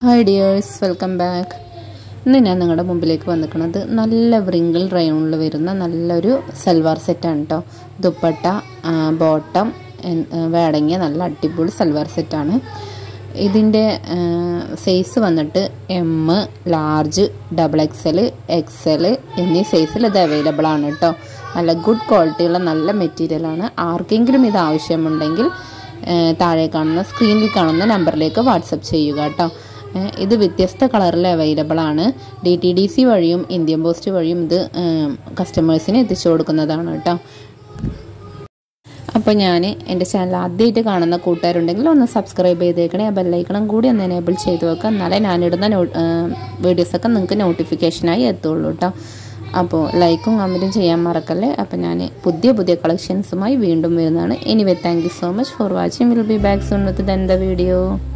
hi dears welcome back ഇന്ന് ഞാൻ നിങ്ങളുടെ മുമ്പിലേക്ക് വന്നിരിക്കുന്നത് നല്ല വ്രിങ്കിൾ റയോണിൽ വരുന്ന നല്ലൊരു സൽവാർ സെറ്റാണ് കേട്ടോ ദുപ്പട്ട ബോട്ടം വേടങ്ങിയ നല്ല അടിപൊളി സൽവാർ സെറ്റാണ് ഇതിൻ്റെ സൈസ് വന്നിട്ട് M large double X L X L എന്നീ സൈസിൽ ഇത് അവൈലബിൾ ആണ് കേട്ടോ നല്ല ഗുഡ് ക്വാളിറ്റിയുള്ള നല്ല മെറ്റീരിയലാണ് ആർക്കെങ്കിലും ഇത് ആവശ്യമുണ്ടെങ്കിൽ താഴെ കാണുന്ന സ്ക്രീനിൽ കാണുന്ന നമ്പറിലേക്ക് വാട്സപ്പ് ചെയ്യുക കേട്ടോ ഇത് വ്യത്യസ്ത കളറിൽ അവൈലബിൾ ആണ് ഡി ടി ഡി സി വഴിയും ഇന്ത്യൻ പോസ്റ്റ് വഴിയും ഇത് കസ്റ്റമേഴ്സിന് എത്തിച്ചു കൊടുക്കുന്നതാണ് കേട്ടോ അപ്പോൾ ഞാൻ എൻ്റെ ചാനൽ ആദ്യമായിട്ട് കാണുന്ന കൂട്ടുകാരുണ്ടെങ്കിൽ ഒന്ന് സബ്സ്ക്രൈബ് ചെയ്തേക്കണേ ആ ബെല്ലൈക്കണം കൂടി ഒന്ന് എനേബിൾ ചെയ്ത് വെക്കുക എന്നാലേ ഞാനിടുന്ന നോ വീഡിയോസൊക്കെ നിങ്ങൾക്ക് നോട്ടിഫിക്കേഷനായി എത്തുള്ളൂ കേട്ടോ അപ്പോൾ ലൈക്കും കമൻറ്റും ചെയ്യാൻ മറക്കല്ലേ അപ്പോൾ ഞാൻ പുതിയ പുതിയ കളക്ഷൻസുമായി വീണ്ടും വരുന്നതാണ് anyway thank you so much for watching will be back soon with then the video